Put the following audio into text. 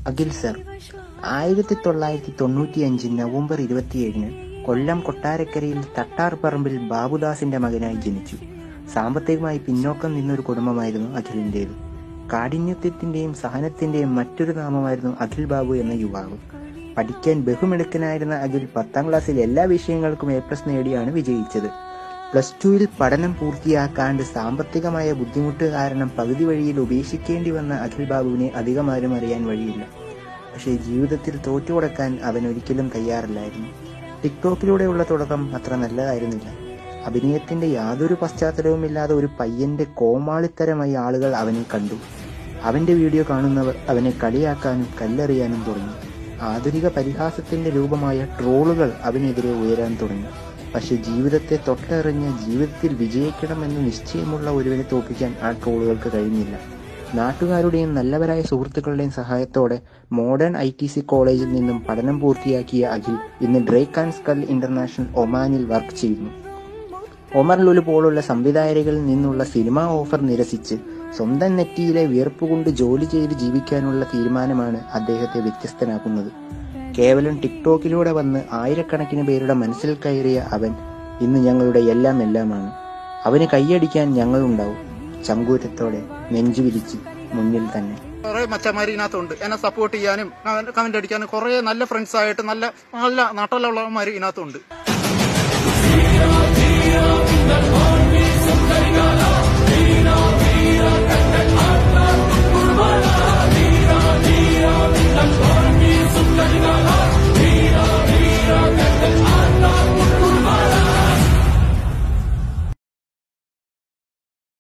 Akhil sir ആയിരത്തി തൊള്ളായിരത്തി തൊണ്ണൂറ്റിയഞ്ച് നവംബർ ഇരുപത്തിയേഴിന് കൊല്ലം കൊട്ടാരക്കരയിൽ തട്ടാർ പറമ്പിൽ ബാബുദാസിന്റെ മകനായി ജനിച്ചു സാമ്പത്തികമായി പിന്നോക്കം നിന്നൊരു കുടുംബമായിരുന്നു അഖിലിന്റേത് കാഠിന്യത്വത്തിന്റെയും സഹനത്തിന്റെയും മറ്റൊരു നാമമായിരുന്നു അഖിൽ ബാബു എന്ന യുവാവ് പഠിക്കാൻ ബഹുമിടുക്കനായിരുന്ന അഖിൽ പത്താം ക്ലാസ്സിൽ എല്ലാ വിഷയങ്ങൾക്കും എ പ്ലസ് നേടിയാണ് വിജയിച്ചത് പ്ലസ് ടുവിൽ പഠനം പൂർത്തിയാക്കാണ്ട് സാമ്പത്തികമായ ബുദ്ധിമുട്ട് കാരണം പകുതി വഴിയിൽ ഉപേക്ഷിക്കേണ്ടി വന്ന അഖിൽ ബാബുവിനെ അധികമാരും അറിയാൻ വഴിയില്ല പക്ഷേ ജീവിതത്തിൽ തോറ്റുകൊടുക്കാൻ അവൻ ഒരിക്കലും തയ്യാറല്ലായിരുന്നു ടിക്ടോക്കിലൂടെയുള്ള തുടക്കം അത്ര നല്ലതായിരുന്നില്ല അഭിനയത്തിന്റെ യാതൊരു പശ്ചാത്തലവുമില്ലാതെ ഒരു പയ്യന്റെ കോമാളിത്തരമായി ആളുകൾ അവനെ കണ്ടു അവന്റെ വീഡിയോ കാണുന്നവർ അവനെ കളിയാക്കാനും കല്ലെറിയാനും തുടങ്ങി ആധുനിക പരിഹാസത്തിന്റെ രൂപമായ ട്രോളുകൾ അവനെതിരെ ഉയരാൻ തുടങ്ങി പക്ഷെ ജീവിതത്തെ തൊട്ടെറിഞ്ഞ് ജീവിതത്തിൽ വിജയിക്കണമെന്ന് നിശ്ചയമുള്ള ഒരുവനെ തോൽപ്പിക്കാൻ ആ ട്രോളുകൾക്ക് കഴിഞ്ഞില്ല നാട്ടുകാരുടെയും നല്ലവരായ സുഹൃത്തുക്കളുടെയും സഹായത്തോടെ മോഡേൺ ഐ ടി സി കോളേജിൽ നിന്നും പഠനം പൂർത്തിയാക്കിയ അഖിൽ ഇന്ന് ഡ്രേക്ക് ആൻഡ് സ്കൽ ഇന്റർനാഷണൽ ഒമാനിൽ വർക്ക് ചെയ്യുന്നു ഒമർ ലുലു പോലുള്ള സംവിധായകരിൽ നിന്നുള്ള സിനിമാ ഓഫർ നിരസിച്ച് സ്വന്തം നെറ്റിയിലെ വിയർപ്പ് കൊണ്ട് ജോലി ചെയ്ത് ജീവിക്കാനുള്ള തീരുമാനമാണ് അദ്ദേഹത്തെ വ്യത്യസ്തനാക്കുന്നത് കേവലം ടിക്ടോക്കിലൂടെ വന്ന് ആയിരക്കണക്കിന് പേരുടെ മനസ്സിൽ കയറിയ അവൻ ഇന്ന് ഞങ്ങളുടെ എല്ലാം എല്ലാമാണ് അവന് കൈയടിക്കാൻ ഞങ്ങളുണ്ടാവും ചങ്കൂറ്റത്തോടെ നെഞ്ചുവിരിച്ച് മുന്നിൽ തന്നെ കുറെ മച്ചന്മാർ ഇതിനകത്തുണ്ട് എന്നെ സപ്പോർട്ട് ചെയ്യാനും കമന്റ് അടിക്കാനും കുറെ നല്ല ഫ്രണ്ട്സ് ആയിട്ട് നല്ല നല്ല നാട്ടിലുള്ളവന്മാർ ഇതിനകത്തുണ്ട്